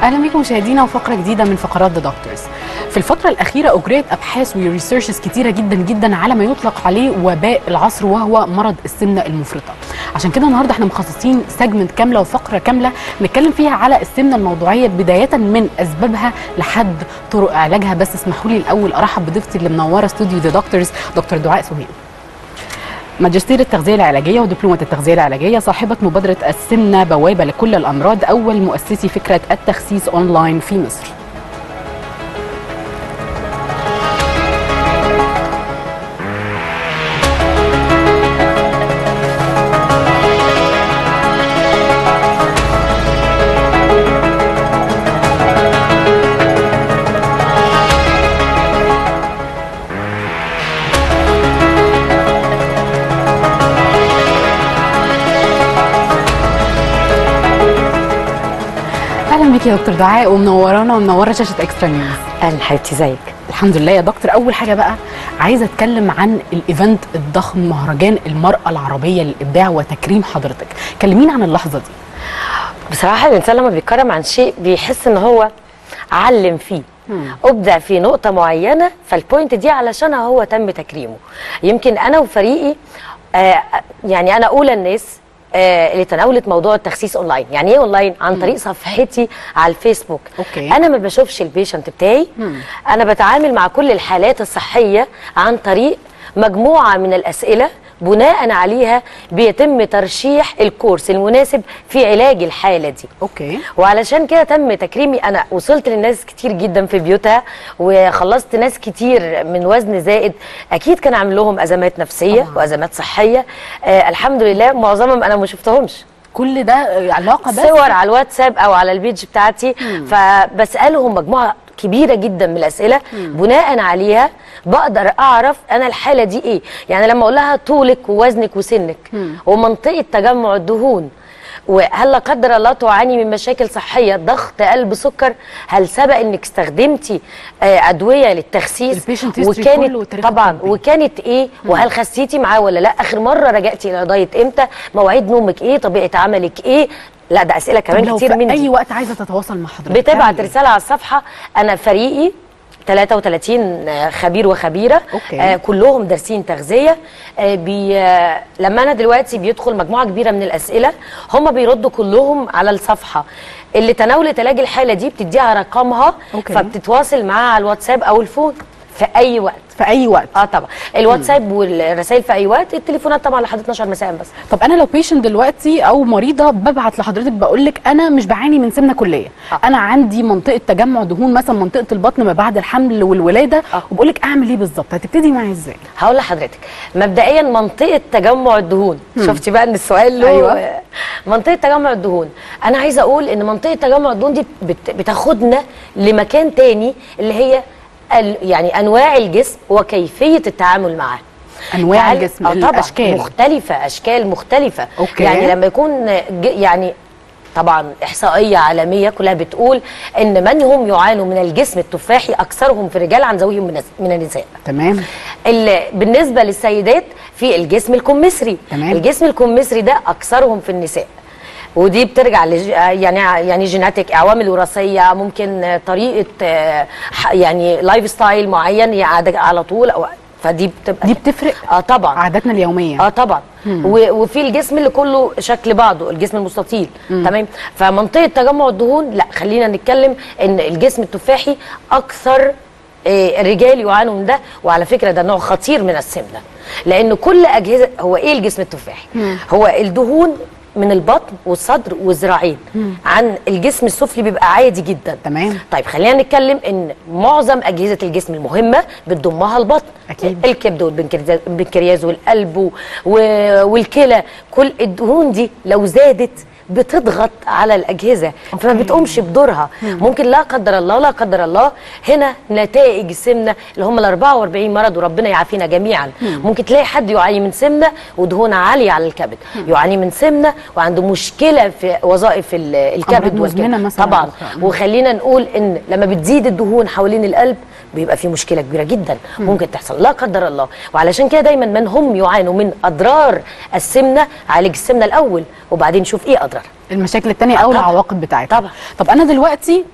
اهلا بكم مشاهدينا وفقره جديده من فقرات ذا دكتورز في الفتره الاخيره اجريت ابحاث وريسيرشز كتيره جدا جدا على ما يطلق عليه وباء العصر وهو مرض السمنه المفرطه عشان كده النهارده احنا مخصصين سيجمنت كامله وفقره كامله نتكلم فيها على السمنه الموضوعيه بدايه من اسبابها لحد طرق علاجها بس اسمحوا لي الاول ارحب بضيفتي اللي منوره استوديو ذا دكتورز دكتور دعاء سهيل ماجستير التغذية العلاجية ودبلومة التغذية العلاجية صاحبة مبادرة السمنة بوابة لكل الأمراض أول مؤسسي فكرة التخسيس أونلاين في مصر اهلا بك يا دكتور دعاء ومنورانا ومنوره شاشه اكسترا نيوز اهلا حبيبتي ازيك الحمد لله يا دكتور اول حاجه بقى عايزه اتكلم عن الايفنت الضخم مهرجان المراه العربيه للابداع وتكريم حضرتك كلمينا عن اللحظه دي بصراحه الانسان لما بيتكرم عن شيء بيحس ان هو علم فيه ابدع في نقطه معينه فالبوينت دي علشان هو تم تكريمه يمكن انا وفريقي آه يعني انا اولى الناس آه اللي تناولت موضوع التخسيس اونلاين يعني ايه اونلاين عن طريق صفحتي على الفيسبوك أوكي. انا ما بشوفش البيشنت بتاعي انا بتعامل مع كل الحالات الصحيه عن طريق مجموعه من الاسئله بناء عليها بيتم ترشيح الكورس المناسب في علاج الحاله دي اوكي وعلشان كده تم تكريمي انا وصلت للناس كتير جدا في بيوتها وخلصت ناس كتير من وزن زائد اكيد كان عامل لهم ازمات نفسيه طبعاً. وازمات صحيه آه الحمد لله معظمهم انا ما شفتهمش كل ده علاقه بس صور على الواتساب او على البيج بتاعتي فبسالهم مجموعه كبيره جدا من الاسئله بناء عليها بقدر اعرف انا الحاله دي ايه يعني لما اقول لها طولك ووزنك وسنك ومنطقه تجمع الدهون وهل لا قدر الله تعاني من مشاكل صحيه ضغط قلب سكر هل سبق انك استخدمتي آه، ادويه للتخسيس البيشنت history كله وكانت والتاريخ طبعا الطبي. وكانت ايه وهل خسيتي معاه ولا لا اخر مره رجعتي الى دايت امتى مواعيد نومك ايه طبيعه عملك ايه لا ده اسئله طب كمان لو كتير في من اي دي وقت عايزه تتواصل مع حضرتك بتبعت تعمل إيه؟ رساله على الصفحه انا فريقي 33 خبير وخبيره أوكي. آه كلهم دارسين تغذيه آه بي آه لما انا دلوقتي بيدخل مجموعه كبيره من الاسئله هم بيردوا كلهم على الصفحه اللي تناولت علاج الحاله دي بتديها رقمها أوكي. فبتتواصل معاها على الواتساب او الفون في اي وقت في اي وقت اه طبعا الواتساب والرسائل في اي وقت التليفونات طبعا لحد 12 مساء بس طب انا لو بيشنت دلوقتي او مريضه ببعت لحضرتك بقول لك انا مش بعاني من سمنه كليه آه. انا عندي منطقه تجمع دهون مثلا منطقه البطن ما بعد الحمل والولاده آه. وبقول لك اعمل ايه بالظبط هتبتدي معايا ازاي هقول لحضرتك مبدئيا منطقه تجمع الدهون شفتي بقى ان السؤال له أيوة. منطقه تجمع الدهون انا عايزه اقول ان منطقه تجمع الدهون دي بت- بتاخدنا لمكان تاني اللي هي ال- يعني انواع الجسم وكيفيه التعامل معاه انواع تعال- الجسم آه طبعا الاشكال مختلفه اشكال مختلفه أوكي. يعني لما يكون ج- يعني طبعا احصائيه عالميه كلها بتقول ان من هم يعانوا من الجسم التفاحي اكثرهم في الرجال عن ذويهم من النس- من النساء تمام ال- بالنسبه للسيدات في الجسم الكمثري تمام. الجسم الكمثري ده اكثرهم في النساء ودي بترجع لج... يعني يعني جيناتيك عوامل وراثيه ممكن آه، طريقه آه، ح- يعني لايف ستايل معين يقعد على طول او فدي بتبقى دي بتفرق اه طبعا عاداتنا اليوميه اه طبعا و- وفي الجسم اللي كله شكل بعضه الجسم المستطيل تمام فمنطقه تجمع الدهون لا خلينا نتكلم ان الجسم التفاحي اكثر آه، الرجال يعانوا من ده وعلى فكره ده نوع خطير من السمنه لان كل اجهزه هو ايه الجسم التفاحي هو الدهون من البطن والصدر والذراعين عن الجسم السفلي بيبقى عادي جدا تمام. طيب خلينا نتكلم ان معظم اجهزه الجسم المهمه بتضمها البطن أكيد. الكبد والبنكرياس البنكرياس والقلب و- و- والكلى كل الدهون دي لو زادت بتضغط على الاجهزه فما أوكي. بتقومش بدورها ممكن لا قدر الله لا قدر الله هنا نتائج السمنه اللي هم ال 44 مرض وربنا يعافينا جميعا ممكن تلاقي حد يعاني من سمنه ودهون عاليه على الكبد يعاني من سمنه وعنده مشكله في وظائف ال- الكبد أمراض مزمنة والكلى. مثلاً طبعا أخرى. وخلينا نقول ان لما بتزيد الدهون حوالين القلب بيبقى في مشكله كبيره جدا ممكن تحصل لا قدر الله وعلشان كده دايما من هم يعانوا من اضرار السمنه عالج السمنه الاول وبعدين نشوف ايه اضرارها المشاكل التانية او طبعاً. العواقب بتاعتها طبعاً. طب انا دلوقتي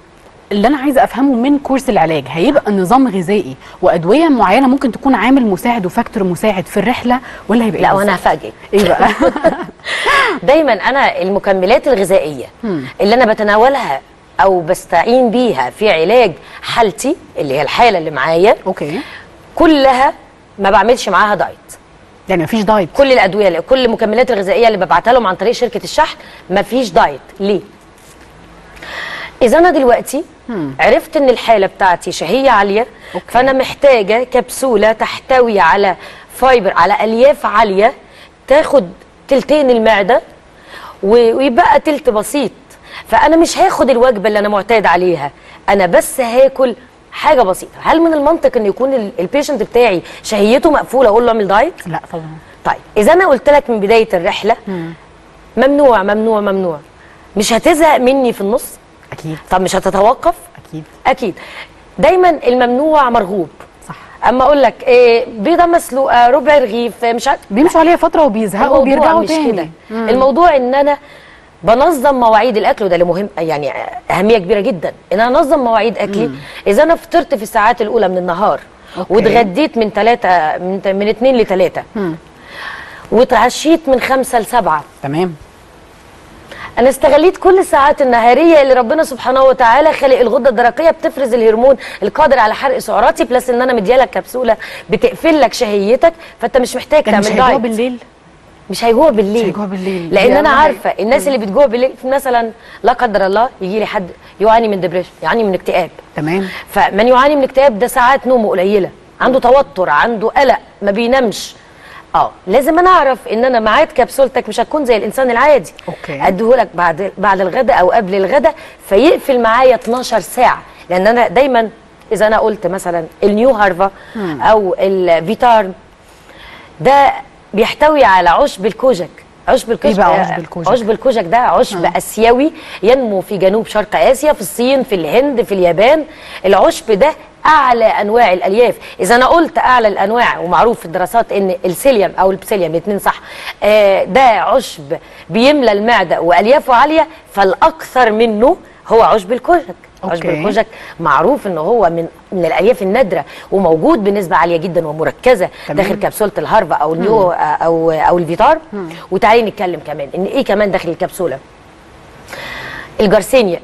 اللي انا عايزه افهمه من كورس العلاج هيبقى نظام غذائي وادويه معينه ممكن تكون عامل مساعد وفاكتور مساعد في الرحله ولا هيبقى لا إيه وانا بالظبط؟ هفاجئك ايه بقى دايما انا المكملات الغذائيه اللي انا بتناولها او بستعين بيها في علاج حالتي اللي هي الحاله اللي معايا اوكي كلها ما بعملش معاها دايت يعني مفيش دايت كل الادويه اللي كل المكملات الغذائيه اللي ببعتها لهم عن طريق شركه الشحن مفيش دايت ليه اذا انا دلوقتي عرفت ان الحاله بتاعتي شهيه عاليه أوكي. فانا محتاجه كبسوله تحتوي على فايبر على الياف عاليه تاخد تلتين المعده و- ويبقى تلت بسيط فانا مش هاخد الوجبه اللي انا معتاد عليها انا بس هاكل حاجه بسيطه هل من المنطق ان يكون ال- البيشنت بتاعي شهيته مقفوله اقول له اعمل دايت لا طبعا طيب اذا انا قلت لك من بدايه الرحله ممنوع ممنوع ممنوع مش هتزهق مني في النص اكيد طب مش هتتوقف اكيد اكيد دايما الممنوع مرغوب صح اما اقول لك إيه بيضه مسلوقه ربع رغيف مش عارف بيمشوا عليها فتره وبيزهقوا الموضوع وبيرجعوا مش تاني كده الموضوع ان انا بنظم مواعيد الاكل وده اللي مهم يعني اهميه كبيره جدا ان انا انظم مواعيد اكلي اذا انا فطرت في الساعات الاولى من النهار أوكي. واتغديت من ثلاثة من, من اتنين لثلاثة واتعشيت من خمسة لسبعة تمام انا استغليت كل الساعات النهاريه اللي ربنا سبحانه وتعالى خلق الغده الدرقيه بتفرز الهرمون القادر على حرق سعراتي بلس ان انا مديالك كبسوله بتقفل لك شهيتك فانت مش محتاج يعني مش تعمل هيجوع دايت بالليل مش هيجوع بالليل مش هيجوع بالليل. لان دي انا أهم عارفه الناس اللي بتجوع بالليل مثلا لا قدر الله يجي لي حد يعاني من ديبريشن يعاني من اكتئاب تمام فمن يعاني من اكتئاب ده ساعات نومه قليله عنده توتر عنده قلق ما بينامش اه لازم انا اعرف ان انا معاد كبسولتك مش هتكون زي الانسان العادي أوكي. اديهولك بعد بعد الغداء او قبل الغداء فيقفل معايا 12 ساعه لان انا دايما اذا انا قلت مثلا النيو هارفا او الفيتارم ده بيحتوي على عشب الكوجك عشب الكوجك بقى عشب الكوجك؟ عشب الكوجك ده عشب اسيوي ينمو في جنوب شرق اسيا في الصين في الهند في اليابان العشب ده اعلى انواع الالياف اذا انا قلت اعلى الانواع ومعروف في الدراسات ان السيليوم او البسيليوم الاثنين صح آه ده عشب بيملى المعده واليافه عاليه فالاكثر منه هو عشب الكوجك عشب أوكي. الكوجك معروف ان هو من من الالياف النادره وموجود بنسبه عاليه جدا ومركزه تمام. داخل كبسوله الهارفا او النيو او او الفيتار وتعالي نتكلم كمان ان ايه كمان داخل الكبسوله الجارسينيا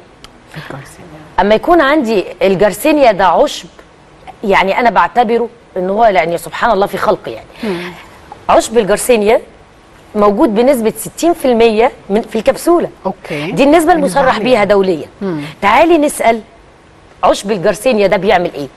اما يكون عندي الجارسينيا ده عشب يعني انا بعتبره ان هو يعني سبحان الله في خلق يعني عشب الجارسينيا موجود بنسبه 60% من في الكبسوله اوكي دي النسبه المصرح عالية. بيها دوليا تعالي نسال عشب الجارسينيا ده بيعمل ايه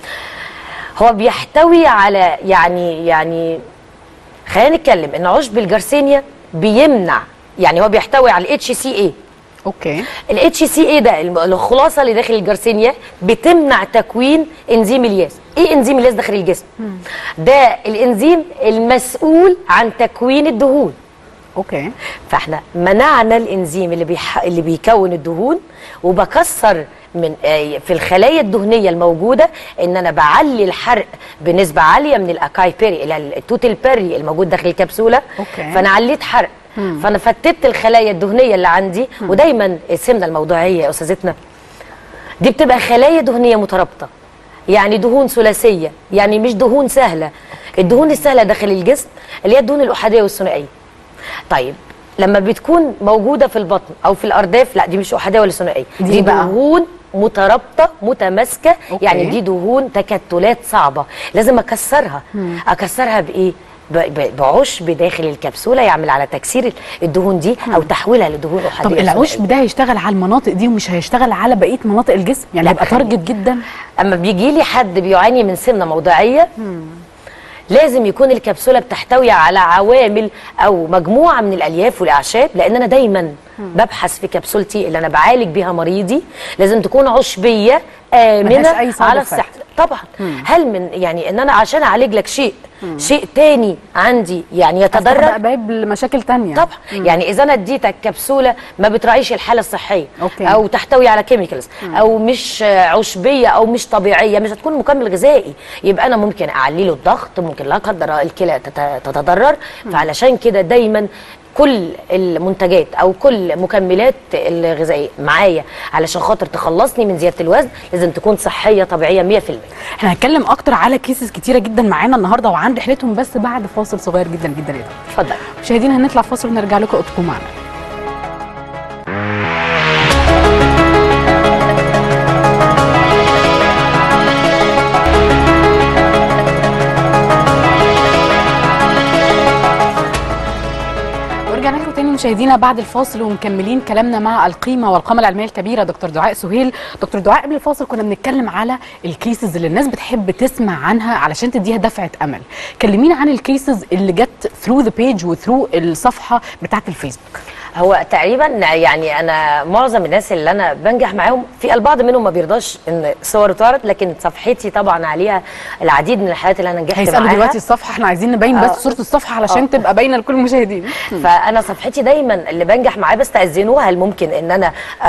هو بيحتوي على يعني يعني خلينا نتكلم ان عشب الجارسينيا بيمنع يعني هو بيحتوي على الاتش سي اي اوكي الاتش سي اي ده الم- الخلاصه اللي داخل الجارسينيا بتمنع تكوين انزيم الياس ايه انزيم الياس داخل الجسم ده الانزيم المسؤول عن تكوين الدهون اوكي فاحنا منعنا الانزيم اللي بيح... اللي بيكون الدهون وبكسر من آه، في الخلايا الدهنيه الموجوده ان انا بعلي الحرق بنسبه عاليه من الاكاي بيري الى التوتل بيري الموجود داخل الكبسوله أوكي. فانا عليت حرق فانا فتت الخلايا الدهنيه اللي عندي ودايما السمنه الموضوعيه يا استاذتنا دي بتبقى خلايا دهنيه مترابطه يعني دهون ثلاثيه يعني مش دهون سهله الدهون السهله داخل الجسم اللي هي الدهون الاحاديه والثنائيه طيب لما بتكون موجوده في البطن او في الارداف لا دي مش احاديه ولا ثنائيه دي دي بقى؟ دهون مترابطه متماسكه أوكي. يعني دي دهون تكتلات صعبه لازم اكسرها اكسرها بايه ب- ب- بعشب داخل الكبسوله يعمل على تكسير الدهون دي او تحويلها لدهون احاديه طب وثنائية. العشب ده هيشتغل على المناطق دي ومش هيشتغل على بقيه مناطق الجسم يعني لا، هيبقى خلي- تارجت جدا اما بيجي لي حد بيعاني من سمنه موضعيه لازم يكون الكبسوله بتحتوي على عوامل او مجموعه من الالياف والاعشاب لان انا دايما ببحث في كبسولتي اللي انا بعالج بيها مريضي لازم تكون عشبيه ملهاش امنه أي side على effect. الصحه طبعا هل من يعني ان انا عشان اعالج لك شيء شيء تاني عندي يعني يتضرر هتفتح باب لمشاكل تانية طبعا يعني اذا انا اديتك كبسوله ما بتراعيش الحاله الصحيه أوكي. او تحتوي على كيميكالز او مش آه، عشبيه او مش طبيعيه مش هتكون مكمل غذائي يبقى انا ممكن اعلي له الضغط ممكن لا قدر الله الكلى تت- تتضرر فعلشان كده دايما كل المنتجات او كل مكملات الغذائيه معايا علشان خاطر تخلصني من زياده الوزن لازم تكون صحيه طبيعيه 100% احنا هنتكلم اكتر على كيسز كتيره جدا معانا النهارده وعن رحلتهم بس بعد فاصل صغير جدا جدا يا دكتور اتفضل مشاهدينا هنطلع فاصل ونرجع لكم ابقوا معنا ورجعنا لكم تاني مشاهدينا بعد الفاصل ومكملين كلامنا مع القيمه والقامه العلميه الكبيره دكتور دعاء سهيل دكتور دعاء قبل الفاصل كنا بنتكلم على الكيسز اللي الناس بتحب تسمع عنها علشان تديها دفعه امل كلمينا عن الكيسز اللي جت ثرو ذا بيج وثرو الصفحه بتاعه الفيسبوك هو تقريبا يعني انا معظم الناس اللي انا بنجح معاهم في البعض منهم ما بيرضاش ان صوره تعرض لكن صفحتي طبعا عليها العديد من الحالات اللي انا نجحت هيسالوا معاها دلوقتي الصفحه احنا عايزين نبين آه. بس صوره الصفحه علشان تبقى باينه لكل المشاهدين فانا صفحتي دايما اللي بنجح معاه بستاذنه هل ممكن ان انا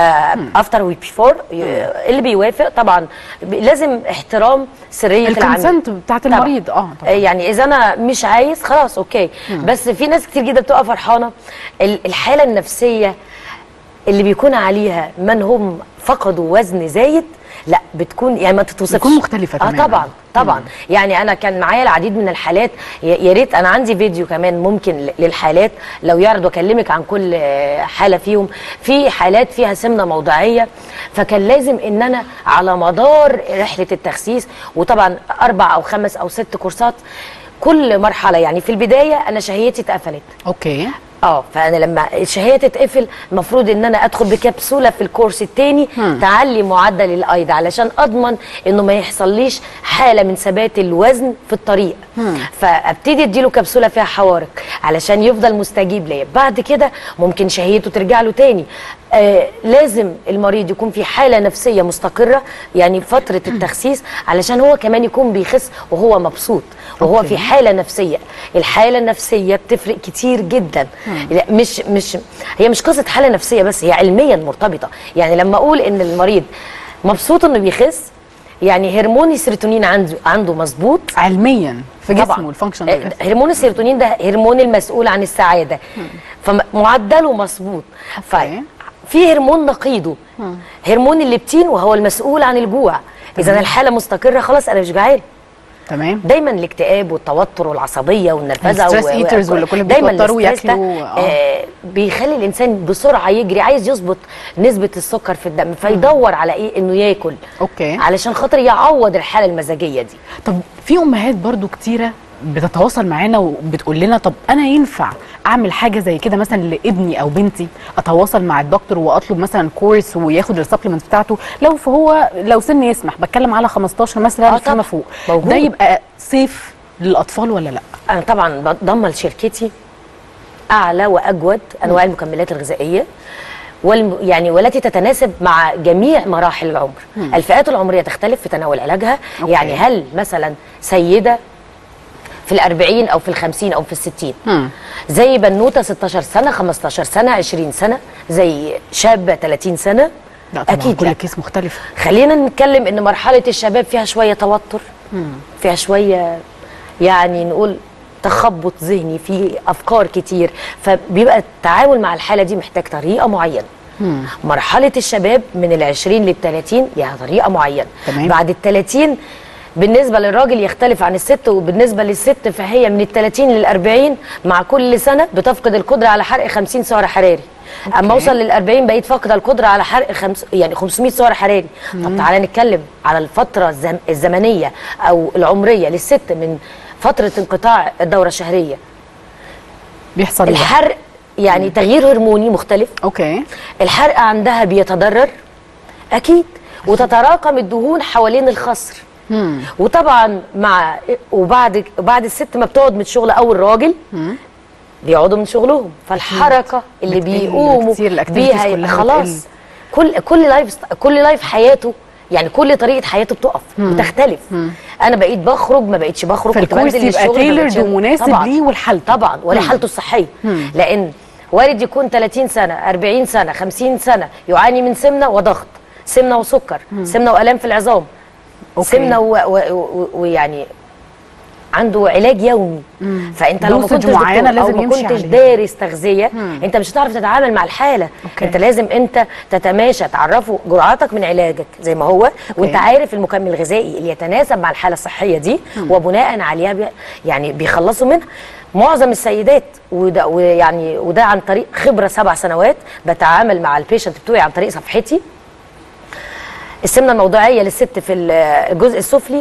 افتر ويك بيفور اللي بيوافق طبعا ب- لازم احترام سريه العميل الكونسنت بتاعت طبعاً. المريض اه طبعا يعني اذا انا مش عايز خلاص اوكي بس في ناس كتير جدا بتبقى فرحانه ال- الحاله النفسيه اللي بيكون عليها من هم فقدوا وزن زايد لا بتكون يعني ما تتوصفش بتكون مختلفة اه تماماً. طبعا طبعا يعني انا كان معايا العديد من الحالات يا يا ريت انا عندي فيديو كمان ممكن ل- للحالات لو يعرض واكلمك عن كل آه، حاله فيهم في حالات فيها سمنه موضعيه فكان لازم ان انا على مدار رحله التخسيس وطبعا اربع او خمس او ست كورسات كل مرحله يعني في البدايه انا شهيتي اتقفلت اوكي اه فانا لما الشهيه تتقفل المفروض ان انا ادخل بكبسوله في الكورس الثاني مم. تعلي معدل الايض علشان اضمن انه ما يحصليش حاله من ثبات الوزن في الطريق فابتدي اديله كبسوله فيها حوارق علشان يفضل مستجيب ليا بعد كده ممكن شهيته ترجع له تاني آه لازم المريض يكون في حاله نفسيه مستقره يعني فتره التخسيس علشان هو كمان يكون بيخس وهو مبسوط وهو أوكي. في حاله نفسيه الحاله النفسيه بتفرق كتير جدا لا مش مش هي مش قصه حاله نفسيه بس هي علميا مرتبطه يعني لما اقول ان المريض مبسوط انه بيخس يعني هرمون السيروتونين عنده عنده مظبوط علميا في جسمه طبعا الفانكشن آه، هرمون السيروتونين ده هرمون المسؤول عن السعاده فمعدله مظبوط أوكي. ففي هرمون نقيضه هرمون الليبتين وهو المسؤول عن الجوع اذا الحاله مستقره خلاص انا مش جعان تمام دايما الاكتئاب والتوتر والعصبيه والنرفزه الستريس ايترز واللي كل دايما بيتوتروا الاستريس ده، ياكلوا، آه. آه بيخلي الانسان بسرعه يجري عايز يظبط نسبه السكر في الدم فيدور على ايه انه ياكل اوكي علشان خاطر يعوض الحاله المزاجيه دي طب في امهات برضو كتيره بتتواصل معانا وبتقول لنا طب انا ينفع اعمل حاجه زي كده مثلا لابني او بنتي اتواصل مع الدكتور واطلب مثلا كورس وياخد السبلمنت بتاعته لو فهو لو سن يسمح بتكلم على 15 مثلا آه فيما طبعاً. فوق موجود. ده يبقى سيف للاطفال ولا لا انا طبعا بضمن لشركتي اعلى واجود انواع المكملات الغذائيه والم يعني والتي تتناسب مع جميع مراحل العمر الفئات العمريه تختلف في تناول علاجها أوكي. يعني هل مثلا سيده في الأربعين أو في الخمسين أو في الستين مم. زي بنوتة 16 سنة 15 سنة 20 سنة زي شابة 30 سنة لا طبعا أكيد كل لا. كيس مختلف خلينا نتكلم ان مرحله الشباب فيها شويه توتر فيها شويه يعني نقول تخبط ذهني في افكار كتير فبيبقى التعامل مع الحاله دي محتاج طريقه معينه مرحله الشباب من العشرين للثلاثين ليها طريقه معينه تمام. بعد الثلاثين بالنسبه للراجل يختلف عن الست وبالنسبه للست فهي من الثلاثين للأربعين مع كل سنه بتفقد القدره على حرق 50 سعر حراري اما اوصل لل 40 بقيت فاقده القدره على حرق خمس يعني 500 سعر حراري طب تعالى نتكلم على الفتره الزم الزمنيه او العمريه للست من فتره انقطاع الدوره الشهريه بيحصل ايه بقى؟ الحرق يعني تغيير هرموني مختلف اوكي الحرق عندها بيتضرر اكيد وتتراكم الدهون حوالين الخصر مم. وطبعا مع وبعد بعد الست ما بتقعد من الشغل او الراجل بيقعدوا من شغلهم فالحركه اللي بتقل بيقوموا كتير، الactivities بيها كلها خلاص بتقل. كل كل لايف كل لايف حياته يعني كل طريقه حياته بتقف بتختلف انا بقيت بخرج ما بقيتش بخرج كنت فالكورس بنزل يبقى للشغل ما تailored بقتش- ومناسب طبعاً. ليه ولحالته. طبعا ولحالته الصحيه لان وارد يكون 30 سنه 40 سنه 50 سنه يعاني من سمنه وضغط سمنه وسكر سمنه والام في العظام أوكي. سمنه و- و- و- ويعني عنده علاج يومي فانت لو ما Dosage كنتش معينة دكتور او لازم ما يمشي كنتش عليها. دارس تغذيه انت مش هتعرف تتعامل مع الحاله أوكي. انت لازم انت تتماشى تعرفه جرعاتك من علاجك زي ما هو وانت عارف المكمل الغذائي اللي يتناسب مع الحاله الصحيه دي وبناء عليها بي يعني بيخلصوا منها معظم السيدات وده ويعني وده عن طريق خبره سبع سنوات بتعامل مع البيشنت بتوعي عن طريق صفحتي السمنه الموضعيه للست في الجزء السفلي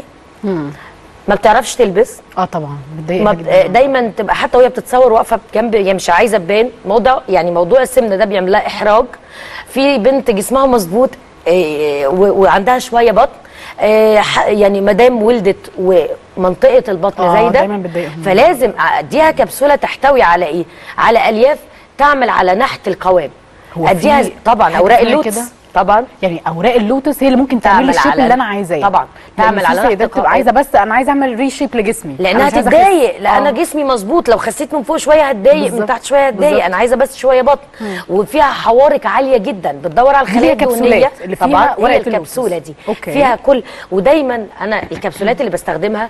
ما بتعرفش تلبس اه طبعا بتضايق ما جدا ب- دايما تبقى حتى وهي بتتصور واقفه جنب يعني مش عايزه تبان موضوع يعني موضوع السمنه ده بيعمل لها احراج في بنت جسمها مظبوط آه، و- وعندها شويه بطن آه، ح- يعني مدام ولدت ومنطقه البطن آه، زايده دايماً بتضايقهم. فلازم اديها كبسوله تحتوي على ايه؟ على الياف تعمل على نحت القوام هو في اديها طبعا حاجة اوراق اسمها اللوتس كده؟ طبعا يعني اوراق اللوتس هي اللي ممكن تعمل تعمل الشيب على- اللي انا عايزاه طبعا. لأن تعمل في على سيدات نحت بتبقى القوام. عايزه بس انا عايزه اعمل ريشيب لجسمي أنا لانها مش عايزة هتتضايق أخس. لا انا آه. جسمي مظبوط لو خسيت من فوق شويه هتضايق من بالظبط. تحت شويه هتضايق بالظبط. انا عايزه بس شويه بطن وفيها حوارق عاليه جدا بتدور على دي هي الخلايا الدهنيه كبسولات اللي فيها طبعا ورقة هي الكبسوله اللوتس. دي أوكي. فيها كل ودايما انا الكبسولات اللي بستخدمها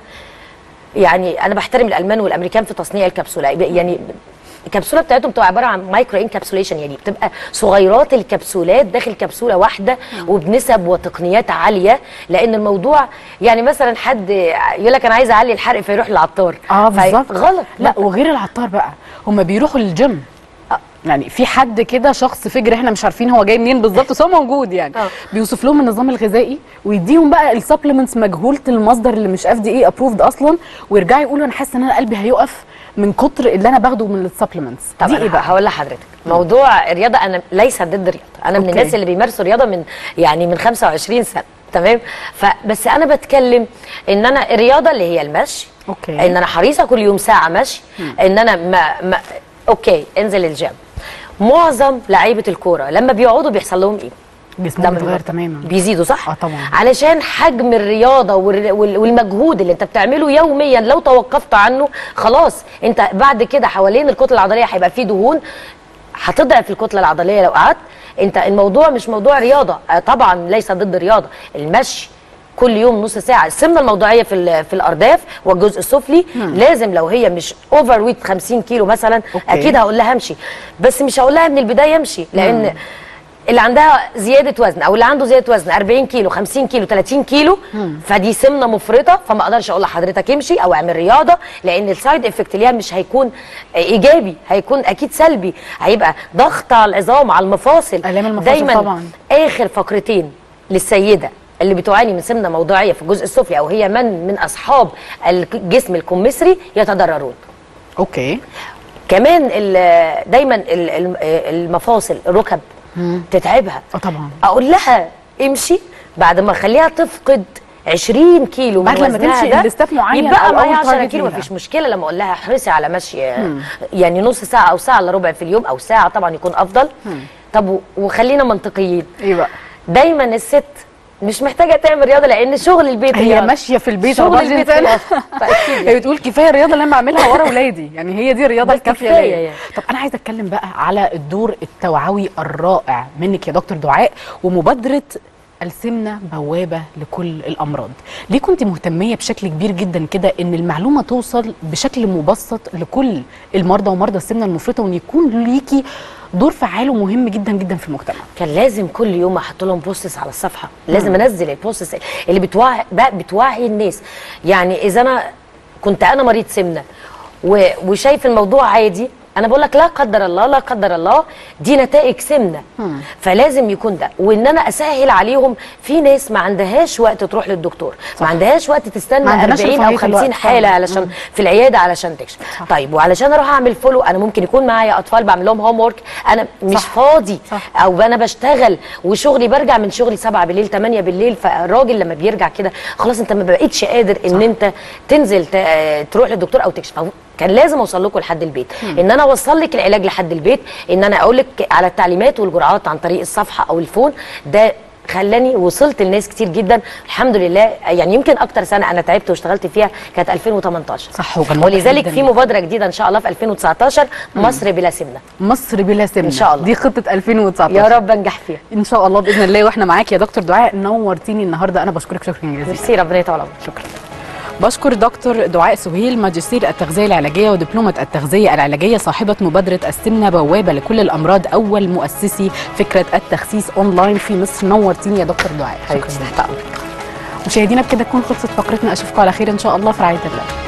يعني انا بحترم الالمان والامريكان في تصنيع الكبسوله يعني الكبسوله بتاعتهم بتبقى عباره عن مايكرو انكابسوليشن يعني بتبقى صغيرات الكبسولات داخل كبسوله واحده وبنسب وتقنيات عاليه لان الموضوع يعني مثلا حد يقول لك انا عايز اعلي الحرق فيروح للعطار اه في- بالظبط غلط لا وغير العطار بقى هم بيروحوا للجيم آه. يعني في حد كده شخص فجر احنا مش عارفين هو جاي منين بالظبط بس هو موجود يعني آه. بيوصف لهم النظام الغذائي ويديهم بقى السبلمنتس مجهوله المصدر اللي مش اف دي اي ابروفد اصلا ويرجعوا يقولوا انا حاسه ان انا قلبي هيقف من كتر اللي انا باخده من السبلمنتس طب دي ايه ايه بقى هقول لحضرتك موضوع الرياضه انا ليس ضد الرياضه انا من أوكي. الناس اللي بيمارسوا رياضه من يعني من 25 سنه تمام فبس انا بتكلم ان انا الرياضه اللي هي المشي أوكي. ان انا حريصه كل يوم ساعه مشي ان انا ما, ما اوكي انزل الجيم معظم لعيبه الكوره لما بيقعدوا بيحصل لهم ايه جسمهم ده من بيتغير البطن. تماما بيزيدوا صح؟ آه طبعا. علشان حجم الرياضه والر- وال- والمجهود اللي انت بتعمله يوميا لو توقفت عنه خلاص انت بعد كده حوالين الكتله العضليه هيبقى فيه دهون هتضعف الكتله العضليه لو قعدت انت الموضوع مش موضوع رياضه آه طبعا ليس ضد الرياضه المشي كل يوم نص ساعه السمنه الموضعيه في ال- في الارداف والجزء السفلي لازم لو هي مش اوفر ويت 50 كيلو مثلا أوكي. اكيد هقول لها امشي بس مش هقول لها من البدايه امشي لان اللي عندها زياده وزن او اللي عنده زياده وزن 40 كيلو 50 كيلو 30 كيلو فدي سمنه مفرطه فما اقدرش اقول لحضرتك امشي او اعمل رياضه لان السايد افكت ليها مش هيكون ايجابي هيكون اكيد سلبي هيبقى ضغط على العظام على المفاصل آلام المفاصل دايما طبعا. اخر فقرتين للسيده اللي بتعاني من سمنه موضعيه في الجزء السفلي او هي من من اصحاب الجسم الكمثري يتضررون اوكي كمان ال- دايما ال- ال- المفاصل الركب تتعبها اه طبعا اقول لها امشي بعد ما اخليها تفقد 20 كيلو من بعد لما وزنها تمشي ده الاستاف معين يبقى أو معايا أول 10 target كيلو ليها. مفيش مشكله لما اقول لها احرصي على مشي يعني نص ساعه او ساعه الا ربع في اليوم او ساعه طبعا يكون افضل طب و- وخلينا منطقيين ايه بقى دايما الست مش محتاجه تعمل رياضه لان شغل البيت هي رياضة. ماشيه في البيت شغل 24 البيت سنه رياضة. فأكيد هي بتقول كفايه الرياضه اللي انا بعملها ورا اولادي يعني هي دي الرياضه بس الكافيه كفاية ليا يعني. طب انا عايزه اتكلم بقى على الدور التوعوي الرائع منك يا دكتور دعاء ومبادره السمنه بوابه لكل الامراض ليه كنت مهتميه بشكل كبير جدا كده ان المعلومه توصل بشكل مبسط لكل المرضى ومرضى السمنه المفرطه وان يكون ليكي دور فعال ومهم جدا جدا في المجتمع كان لازم كل يوم احط لهم بوستس على الصفحه لازم انزل البوستس اللي بتوعي بقى بتوعي الناس يعني اذا انا كنت انا مريض سمنه و- وشايف الموضوع عادي انا بقول لك لا قدر الله لا قدر الله دي نتائج سمنه فلازم يكون ده وان انا اسهل عليهم في ناس ما عندهاش وقت تروح للدكتور ما عندهاش وقت تستنى ما عندناش 40 او رفاهية 50 الوقت حاله فعلاً. علشان في العياده علشان تكشف صح. طيب وعلشان اروح اعمل فولو انا ممكن يكون معايا اطفال بعمل لهم هوم ورك انا مش صح. فاضي صح. او انا بشتغل وشغلي برجع من شغلي 7 بالليل 8 بالليل فالراجل لما بيرجع كده خلاص انت ما بقتش قادر ان انت تنزل ت- تروح للدكتور او تكشف أو كان لازم اوصل لكم لحد البيت ان انا اوصل لك العلاج لحد البيت ان انا اقول لك على التعليمات والجرعات عن طريق الصفحه او الفون ده خلاني وصلت لناس كتير جدا الحمد لله يعني يمكن اكتر سنه انا تعبت واشتغلت فيها كانت 2018 صح وكان واضح ولذلك جداً. في مبادره جديده ان شاء الله في 2019 مصر بلا سمنه مصر بلا سمنه إن شاء الله. دي خطه 2019 يا رب انجح فيها ان شاء الله باذن الله واحنا معاك يا دكتور دعاء نورتيني النهارده انا بشكرك شكرا جزيلا ميرسي ربنا يطول عمرك شكرا بشكر دكتور دعاء سهيل ماجستير التغذيه العلاجيه ودبلومه التغذيه العلاجيه صاحبه مبادره السمنه بوابه لكل الامراض اول مؤسسي فكره التخسيس اونلاين في مصر نورتيني يا دكتور دعاء حبيبتي شكراً. تحت امرك مشاهدينا بكده تكون خلصت فقرتنا اشوفكم على خير ان شاء الله في رعايه الله